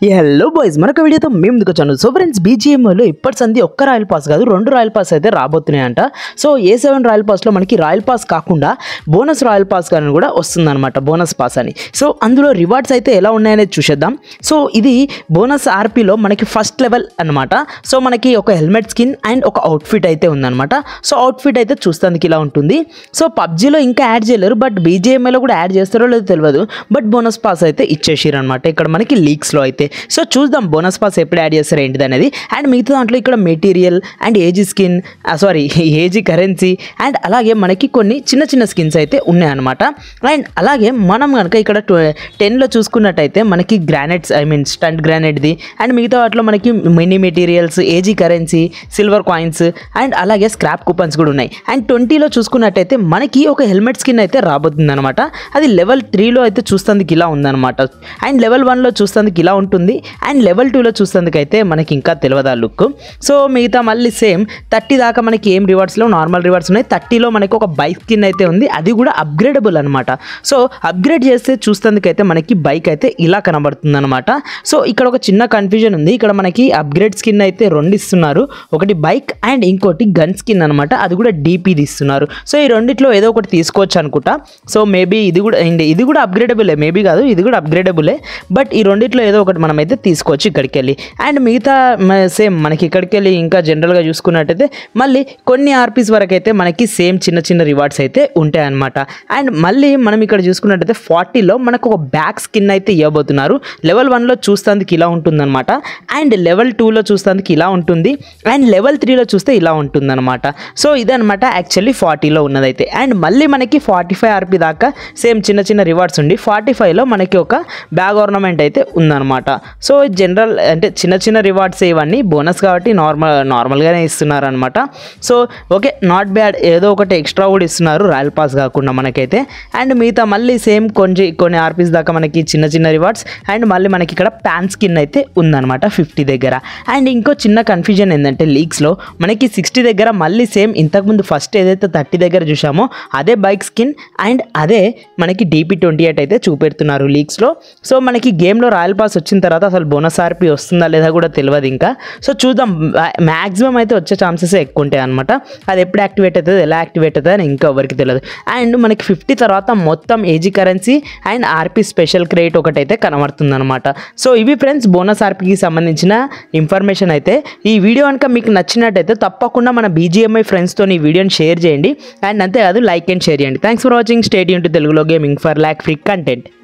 hello boys మరొక వీడియోతో మేము ముందుకు వచ్చాను సో ఫ్రెండ్స్ బీజిఎంలో ఇప్పటి సంది ఒక్క రాయల్ పాస్ కాదు రెండు రాయల్ పాస్ అయితే రాబోతున్నాయంట సో ఏ సెవెన్ రాయల్ పాస్లో మనకి రాయల్ పాస్ కాకుండా బోనస్ రాయల్ పాస్ కానీ కూడా వస్తుందన్నమాట బోనస్ పాస్ అని సో అందులో రివార్డ్స్ అయితే ఎలా ఉన్నాయనేది చూసేద్దాం సో ఇది బోనస్ ఆర్పీలో మనకి ఫస్ట్ లెవెల్ అన్నమాట సో మనకి ఒక హెల్మెట్ స్కిన్ అండ్ ఒక అవుట్ఫిట్ అయితే ఉందన్నమాట సో అవుట్ఫిట్ అయితే చూస్తానికి ఇలా ఉంటుంది సో పబ్జీలో ఇంకా యాడ్ చేయలేరు బట్ బీజేఎంఐలో కూడా యాడ్ చేస్తారో లేదో తెలియదు బట్ బోనస్ పాస్ అయితే ఇచ్చేసారు అనమాట ఇక్కడ మనకి లీక్స్లో అయితే సో చూద్దాం బోనస్ పాస్ ఎప్పుడు యాడ్ చేస్తారు ఏంటిది అనేది అండ్ మిగతా దాంట్లో ఇక్కడ material and AG skin sorry AG currency and అలాగే మనకి కొన్ని చిన్న చిన్న స్కిన్స్ అయితే ఉన్నాయన్నమాట అండ్ అలాగే మనం కనుక ఇక్కడ టెన్లో చూసుకున్నట్టయితే మనకి గ్రానైట్స్ ఐ మీన్ స్టంట్ గ్రానైట్ది అండ్ మిగతా వాటిలో మనకి mini materials AG currency silver coins and అలాగే స్క్రాప్ కూపన్స్ కూడా ఉన్నాయి అండ్ ట్వంటీలో చూసుకున్నట్టయితే మనకి ఒక హెల్మెట్ స్కిన్ అయితే రాబోతుంది అనమాట అది లెవెల్ త్రీలో అయితే చూస్తందుకు ఇలా ఉందన్నమాట అండ్ లెవెల్ వన్లో చూస్తందుకు ఇలా ఉంటుంది అండ్ లెవెల్ టూలో చూస్తందుకు అయితే మనకి ఇంకా తెలియదు ఆ లుక్ సో మిగతా మళ్ళీ సేమ్ థర్టీ దాకా మనకి ఏం రివార్డ్స్లో నార్మల్ రివార్డ్స్ ఉన్నాయి థర్టీలో మనకి ఒక బైక్ స్కిన్ అయితే ఉంది అది కూడా అప్గ్రేడబుల్ అనమాట సో అప్గ్రేడ్ చేస్తే చూస్తందుకు అయితే మనకి బైక్ అయితే ఇలా కనబడుతుంది అనమాట సో ఇక్కడ ఒక చిన్న కన్ఫ్యూజన్ ఉంది ఇక్కడ మనకి అప్గ్రేడ్ స్కిన్ అయితే రెండు ఇస్తున్నారు ఒకటి బైక్ అండ్ ఇంకోటి గన్ స్కిన్ అనమాట అది కూడా డీపీది ఇస్తున్నారు సో ఈ రెండిట్లో ఏదో ఒకటి తీసుకోవచ్చు అనుకుంటా సో మేబీ ఇది కూడా అండ్ ఇది కూడా అప్గ్రేడబులే మేబీ కాదు ఇది కూడా అప్గ్రేడబులే బట్ ఈ రెండిట్లో ఏదో ఒకటి మనం అయితే తీసుకోవచ్చు ఇక్కడికి వెళ్ళి అండ్ మిగతా సేమ్ మనకి ఇక్కడికి వెళ్ళి ఇంకా జనరల్గా చూసుకున్నట్టయితే మళ్ళీ కొన్ని ఆర్పీస్ వరకు అయితే మనకి సేమ్ చిన్న చిన్న రివార్డ్స్ అయితే ఉంటాయి అనమాట అండ్ మళ్ళీ మనం ఇక్కడ చూసుకున్నట్టయితే ఫార్టీలో మనకు ఒక బ్యాక్ స్కిన్ అయితే ఇవ్వబోతున్నారు లెవెల్ వన్లో చూస్తానికి ఇలా ఉంటుందన్నమాట అండ్ లెవెల్ టూలో చూస్తానికి ఇలా ఉంటుంది అండ్ లెవెల్ త్రీలో చూస్తే ఇలా ఉంటుందన్నమాట సో ఇదనమాట యాక్చువల్లీ ఫార్టీలో ఉన్నదైతే అండ్ మళ్ళీ మనకి ఫార్టీ ఫైవ్ ఆర్పీ దాకా సేమ్ చిన్న చిన్న రివార్డ్స్ ఉండి ఫార్టీ ఫైవ్లో మనకి ఒక బ్యాగ్ ఆర్నమెంట్ అయితే ఉందన్నమాట సో జనరల్ అంటే చిన్న చిన్న రివార్డ్స్ ఇవన్నీ బోనస్ కాబట్టి నార్మల్ నార్మల్గానే ఇస్తున్నారు అనమాట సో ఓకే నాట్ బ్యాడ్ ఏదో ఒకటి ఎక్స్ట్రా కూడా ఇస్తున్నారు రాయల్ పాస్ కాకుండా మనకైతే అండ్ మిగతా మళ్ళీ సేమ్ కొంచెం కొన్ని ఆర్పీస్ దాకా మనకి చిన్న చిన్న రివార్డ్స్ అండ్ మళ్ళీ మనకి ఇక్కడ ప్యాన్ స్కిన్ అయితే ఉందన్నమాట ఫిఫ్టీ దగ్గర అండ్ ఇంకో చిన్న కన్ఫ్యూజన్ ఏంటంటే లీక్స్లో మనకి సిక్స్టీ దగ్గర మళ్ళీ సేమ్ ఇంతకుముందు ఫస్ట్ ఏదైతే థర్టీ దగ్గర చూసామో అదే బైక్ స్కిన్ అండ్ అదే మనకి డీపీ ట్వంటీ ఎయిట్ అయితే చూపెడుతున్నారు లీక్స్లో సో మనకి గేమ్లో రాయల్ పాస్ వచ్చిన తర్వాత అసలు బోనస్ ఆర్పీ వస్తుందా లేదా కూడా తెలియదు ఇంకా సో చూద్దాం మ్యాక్సిమం అయితే వచ్చే ఛాన్సెస్ ఎక్కువ ఉంటాయి అనమాట అది ఎప్పుడు యాక్టివేట్ అవుతుంది ఎలా యాక్టివేట్ అవుతుంది అని ఇంకా ఎవరికి తెలియదు అండ్ మనకి ఫిఫ్టీ తర్వాత మొత్తం AG currency and RP special credit ఒకటైతే కనబడుతుంది అనమాట సో ఇవి ఫ్రెండ్స్ బోనస్ ఆర్పీకి సంబంధించిన ఇన్ఫర్మేషన్ అయితే ఈ వీడియో కనుక మీకు నచ్చినట్టయితే తప్పకుండా మన బీజిఎంఐ ఫ్రెండ్స్తో ఈ వీడియోని షేర్ చేయండి అండ్ అంతేకాదు లైక్ అండ్ షేర్ చేయండి థ్యాంక్స్ ఫర్ వాచింగ్ స్టేట్ యూన్ టు తెలుగులో gaming for lag free content